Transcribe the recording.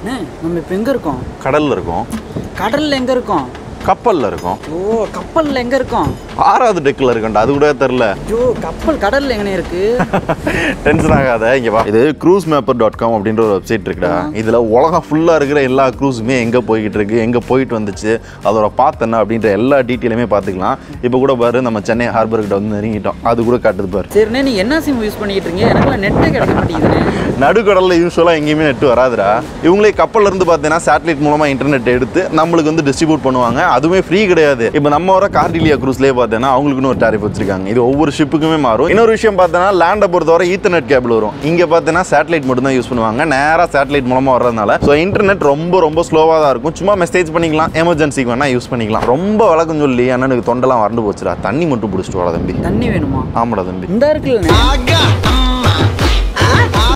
அண்ணே நம்ம இப்போ எங்கே இருக்கோம் கடல்ல இருக்கும் கடலில் எங்கே இருக்கோம் கப்பல்ல இருக்கும் ஓ கப்பலில் எங்கே இருக்கோம் ஆறாவது டெக்கில் இருக்கும்டா அது கூட தெரில ஐயோ கப்பல் கடலில் எங்கனே இருக்கு டென்ஷன் ஆகாத இங்க வா இது க்ரூஸ் மேப்பர் டாட் காம் அப்படின்ற ஒரு வெப்சைட் இருக்குடா இதுல உலகம் ஃபுல்லா இருக்கிற எல்லா க்ரூஸுமே எங்க போய்கிட்டு இருக்கு எங்க போயிட்டு வந்துச்சு அதோட பாத் என்ன அப்படின்ற எல்லா டீட்டெயிலுமே பார்த்துக்கலாம் இப்போ கூட பாரு நம்ம சென்னை ஹார்பர் கிட்ட வந்து நெருங்கிட்டோம் அது கூட காட்டுது பாரு சரிண்ணே நீ என்ன சிம் யூஸ் பண்ணிக்கிட்டு இருக்கீங்க எனக்குலாம் நெட்டே கிடைக்க மாட்டேங்குதுண்ணே நடுக்கடலில் யூஸ்வலாக எங்கேயுமே நெட் வராதுடா இவங்களே கப்பல்ல இருந்து பார்த்தீங்கன்னா சேட்டலைட் மூலமாக இன்டர்நெட் எடுத்து நம்மளுக்கு வந்து டிஸ்ட்ரிபியூட் பண்ணுவாங்க அதுவுமே ஃப்ரீ கிடையாது இப்போ நம்ம வர கார்டிலியா க்ரூஸ்லேயே பார்த்தீங்கன்னா அவங்களுக்குன்னு ஒரு டாரிஃப் வச்சிருக்காங்க இது ஒவ்வொரு ஷிப்புக்குமே மாறும் இன்னொரு விஷயம் பார்த்தீங்கன்னா லேண்டை பொறுத்தவரை ஈத்தர்நெட் கேபிள் வரும் இங்கே பார்த்தீங்கன்னா சேட்டலைட் மட்டும் தான் யூஸ் பண்ணுவாங்க நேராக சேட்டலைட் மூலமாக வர்றதுனால ஸோ இன்டர்நெட் ரொம்ப ரொம்ப ஸ்லோவாக தான் இருக்கும் சும்மா மெசேஜ் பண்ணிக்கலாம் எமர்ஜென்சிக்கு வேணால் யூஸ் பண்ணிக்கலாம் ரொம்ப வழக்கம் சொல்லி அண்ணனுக்கு தொண்டெல்லாம் வறண்டு போச்சுடா தண்ணி மட்டும் பிடிச்சிட்டு வாடா தம்பி தண்ணி வேணுமா ஆமாடா தம்பி இந்த இருக்குல்லண்ணே